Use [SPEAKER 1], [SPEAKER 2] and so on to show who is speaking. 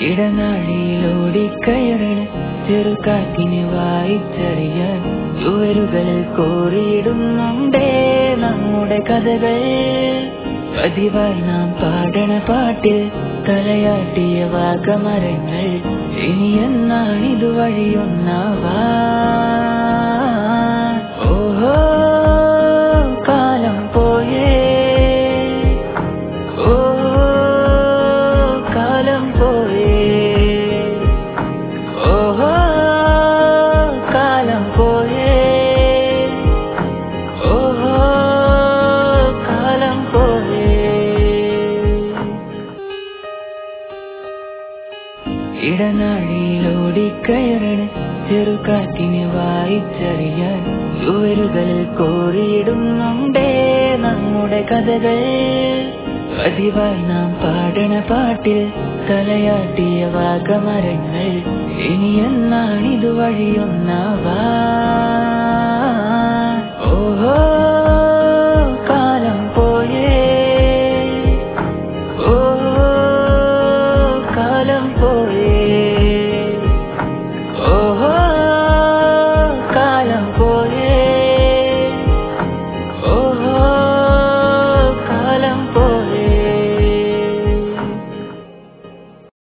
[SPEAKER 1] ഇടനാഴിയിലോടിക്കയറണ ചെറുകാറ്റിന് വായിച്ചറിയാൻ ചുവരുകളിൽ കോറിയിടുന്നുണ്ടേ നമ്മുടെ കഥകൾ പതിവായി നാം പാടണ പാട്ടിൽ തലയാട്ടിയ വാഗമരങ്ങൾ ഇനി എന്നാണിതു വഴിയൊന്നാവാ ഓഹോ കാലം പോയേ ഓ കാലം പോയേ ഓഹോ കാലം പോയേ ഓഹോ കാലം പോയേ ഇടനാഴിയിലോടിക്കയറണ ചെറുകാറ്റിന് വായിച്ചറിയാൻ ചുവരുകളിൽ കോറിയിടുന്നുണ്ടേ നമ്മുടെ കഥകൾ പതിവായി നാം പാടണ പാട്ടിൽ തലയാട്ടിയ വാഗമരങ്ങൾ ഇനി എന്നാണിതു വഴിയൊന്നാവാ